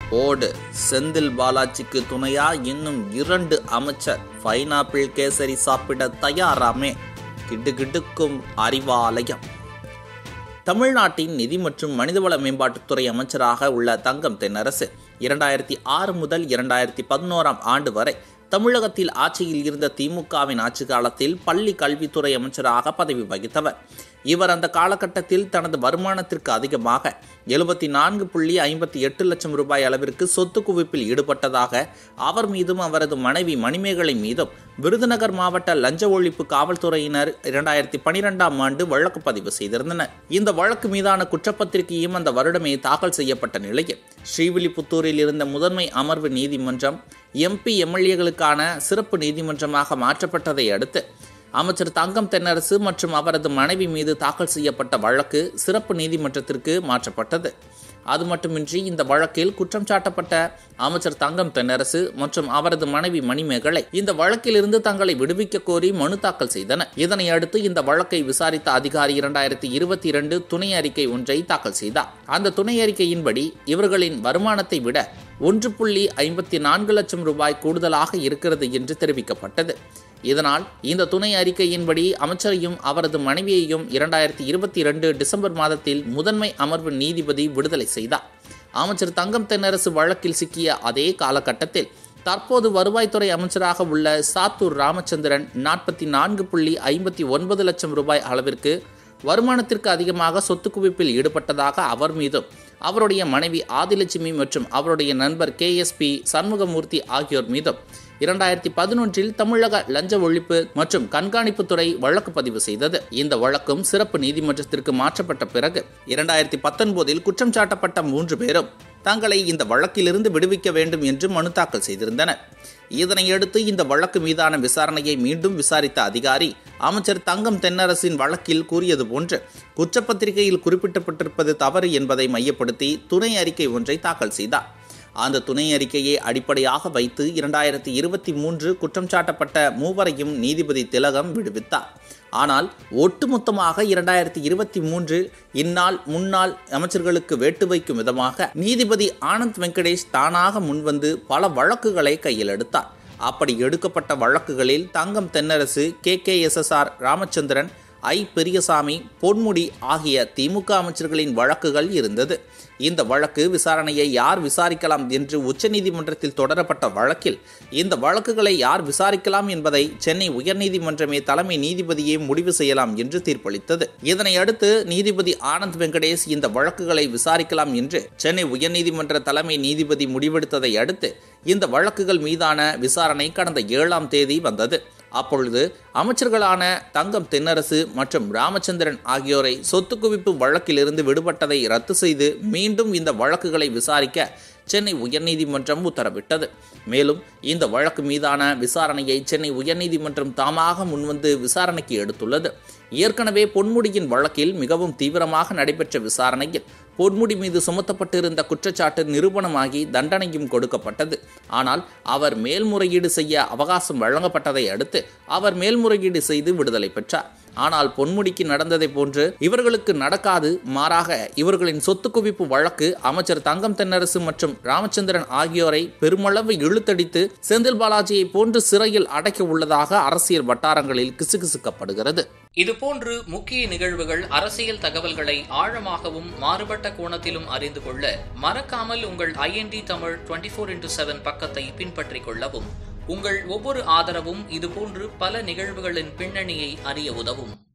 ஓடு செந்தில் பாலாஜிக்கு துணையா இன்னும் இரண்டு அமைச்சர் பைனாப்பிள் கேசரி சாப்பிட தயாராமே கிடுகிடுக்கும் அறிவாலயம் தமிழ்நாட்டின் நிதி மற்றும் மனிதவள மேம்பாட்டுத்துறை அமைச்சராக உள்ள தங்கம் தென்னரசு இரண்டாயிரத்தி ஆறு முதல் இரண்டாயிரத்தி பதினோராம் ஆண்டு வரை தமிழகத்தில் ஆட்சியில் இருந்த திமுகவின் ஆட்சி காலத்தில் பள்ளி கல்வித்துறை அமைச்சராக பதவி வகித்தவர் இவர் அந்த காலகட்டத்தில் தனது வருமானத்திற்கு அதிகமாக எழுபத்தி நான்கு புள்ளி ஐம்பத்தி எட்டு லட்சம் ரூபாய் அளவிற்கு சொத்து குவிப்பில் ஈடுபட்டதாக அவர் மீதும் அவரது மனைவி மணிமேகலை மீதும் விருதுநகர் மாவட்ட லஞ்ச ஒழிப்பு காவல்துறையினர் இரண்டாயிரத்தி பனிரெண்டாம் ஆண்டு வழக்கு பதிவு செய்திருந்தனர் இந்த வழக்கு மீதான குற்றப்பத்திரிகையும் அந்த வருடமே தாக்கல் செய்யப்பட்ட நிலையில் ஸ்ரீவில்லிபுத்தூரில் இருந்த முதன்மை அமர்வு நீதிமன்றம் எம்பி எம்எல்ஏகளுக்கான சிறப்பு நீதிமன்றமாக மாற்றப்பட்டதை அடுத்து அமைச்சர் தங்கம் தென்னரசு மற்றும் அவரது மனைவி மீது தாக்கல் செய்யப்பட்ட வழக்கு சிறப்பு நீதிமன்றத்திற்கு மாற்றப்பட்டது அது மட்டுமின்றி இந்த வழக்கில் குற்றம் சாட்டப்பட்ட அமைச்சர் தங்கம் தென்னரசு மற்றும் அவரது மனைவி மணிமேகலை இந்த வழக்கிலிருந்து தங்களை விடுவிக்க கோரி மனு தாக்கல் செய்தனர் இதனை அடுத்து இந்த வழக்கை விசாரித்த அதிகாரி இரண்டாயிரத்தி இருபத்தி இரண்டு துணை அறிக்கை ஒன்றை தாக்கல் செய்தார் அந்த துணை அறிக்கையின்படி இவர்களின் வருமானத்தை விட ஒன்று புள்ளி ஐம்பத்தி நான்கு லட்சம் ரூபாய் கூடுதலாக இருக்கிறது என்று தெரிவிக்கப்பட்டது இதனால் இந்த துணை அறிக்கையின்படி அமைச்சரையும் அவரது மனைவியையும் இரண்டாயிரத்தி இருபத்தி இரண்டு டிசம்பர் மாதத்தில் முதன்மை அமர்வு நீதிபதி விடுதலை செய்தார் அமைச்சர் தங்கம் தென்னரசு வழக்கில் சிக்கிய அதே காலகட்டத்தில் தற்போது வருவாய்த்துறை அமைச்சராக உள்ள சாத்தூர் ராமச்சந்திரன் நாற்பத்தி நான்கு புள்ளி ஐம்பத்தி ஒன்பது லட்சம் ரூபாய் அளவிற்கு வருமானத்திற்கு அதிகமாக சொத்து குவிப்பில் ஈடுபட்டதாக அவர் மீதும் அவருடைய மனைவி ஆதிலட்சுமி மற்றும் அவருடைய நண்பர் கே எஸ் பி சண்முகமூர்த்தி ஆகியோர் மீதும் இரண்டாயிரத்தி பதினொன்றில் தமிழக லஞ்ச ஒழிப்பு மற்றும் கண்காணிப்புத்துறை வழக்கு பதிவு செய்தது இந்த வழக்கும் சிறப்பு நீதிமன்றத்திற்கு மாற்றப்பட்ட பிறகு இரண்டாயிரத்தி பத்தொன்பதில் குற்றம் சாட்டப்பட்ட மூன்று பேரும் தங்களை இந்த வழக்கிலிருந்து விடுவிக்க வேண்டும் என்று மனு தாக்கல் செய்திருந்தனர் இதனையடுத்து இந்த வழக்கு மீதான விசாரணையை மீண்டும் விசாரித்த அதிகாரி அமைச்சர் தங்கம் தென்னரசின் வழக்கில் கூறியது போன்று குற்றப்பத்திரிகையில் குறிப்பிடப்பட்டிருப்பது தவறு என்பதை மையப்படுத்தி துணை அறிக்கை ஒன்றை தாக்கல் செய்தார் அந்த துணை அறிக்கையை அடிப்படையாக வைத்து இரண்டாயிரத்தி இருபத்தி மூன்று குற்றம் சாட்டப்பட்ட மூவரையும் நீதிபதி திலகம் விடுவித்தார் ஆனால் ஒட்டுமொத்தமாக இரண்டாயிரத்தி இருபத்தி மூன்று இந்நாள் முன்னாள் அமைச்சர்களுக்கு வேட்டு வைக்கும் விதமாக நீதிபதி ஆனந்த் வெங்கடேஷ் தானாக முன்வந்து பல வழக்குகளை கையில் எடுத்தார் அப்படி எடுக்கப்பட்ட வழக்குகளில் Thangam Thennarasu K K S S R Ramachandran I Periyasamy Ponmudi ஆகிய திமுக அமைச்சர்களின் வழக்குகள் இருந்தது இந்த வழக்கு விசாரணையை யார் விசாரிக்கலாம் என்று உச்சநீதிமன்றத்தில் தொடரப்பட்ட வழக்கில் இந்த வழக்குகளை யார் விசாரிக்கலாம் என்பதை சென்னை உயர்நீதிமன்றமே தலைமை நீதிபதியே முடிவு செய்யலாம் என்று தீர்ப்பளித்தது இதனை அடுத்து நீதிபதி ஆனந்த் வெங்கடேஷ் இந்த வழக்குகளை விசாரிக்கலாம் என்று சென்னை உயர்நீதிமன்ற தலைமை நீதிபதி முடிவெடுத்ததை அடுத்து இந்த வழக்குகள் மீதான விசாரணை கடந்த ஏழாம் தேதி வந்தது அப்பொழுது அமைச்சர்களான தங்கம் தென்னரசு மற்றும் ராமச்சந்திரன் ஆகியோரை சொத்து குவிப்பு வழக்கிலிருந்து விடுபட்டதை ரத்து செய்து மீண்டும் இந்த வழக்குகளை விசாரிக்க சென்னை உயர்நீதிமன்றம் உத்தரவிட்டது மேலும் இந்த வழக்கு மீதான விசாரணையை சென்னை உயர்நீதிமன்றம் தாமாக முன்வந்து விசாரணைக்கு எடுத்துள்ளது ஏற்கனவே பொன்முடியின் வழக்கில் மிகவும் தீவிரமாக நடைபெற்ற விசாரணையில் பொன்முடி மீது சுமத்தப்பட்டிருந்த குற்றச்சாட்டு நிரூபணமாகி தண்டனையும் கொடுக்கப்பட்டது ஆனால் அவர் மேல்முறையீடு செய்ய அவகாசம் வழங்கப்பட்டதை அடுத்து அவர் மேல்முறையீடு செய்து விடுதலை பெற்றார் ஆனால் பொன்முடிக்கு நடந்ததை போன்று இவர்களுக்கு நடக்காது மாறாக இவர்களின் சொத்து குவிப்பு வழக்கு அமைச்சர் தங்கம் தென்னரசு மற்றும் ராமச்சந்திரன் ஆகியோரை பெருமளவு இழுத்தடித்து செந்தில் பாலாஜியை போன்று சிறையில் அடைக்க உள்ளதாக அரசியல் வட்டாரங்களில் கிசுகிசுக்கப்படுகிறது இதுபோன்று முக்கிய நிகழ்வுகள் அரசியல் தகவல்களை ஆழமாகவும் மாறுபட்ட கோணத்திலும் அறிந்து கொள்ள மறக்காமல் உங்கள் IND Tamil twenty four into seven பக்கத்தை பின்பற்றிக் கொள்ளவும் உங்கள் ஒவ்வொரு ஆதரவும் இதுபோன்று பல நிகழ்வுகளின் பின்னணியை அறிய உதவும்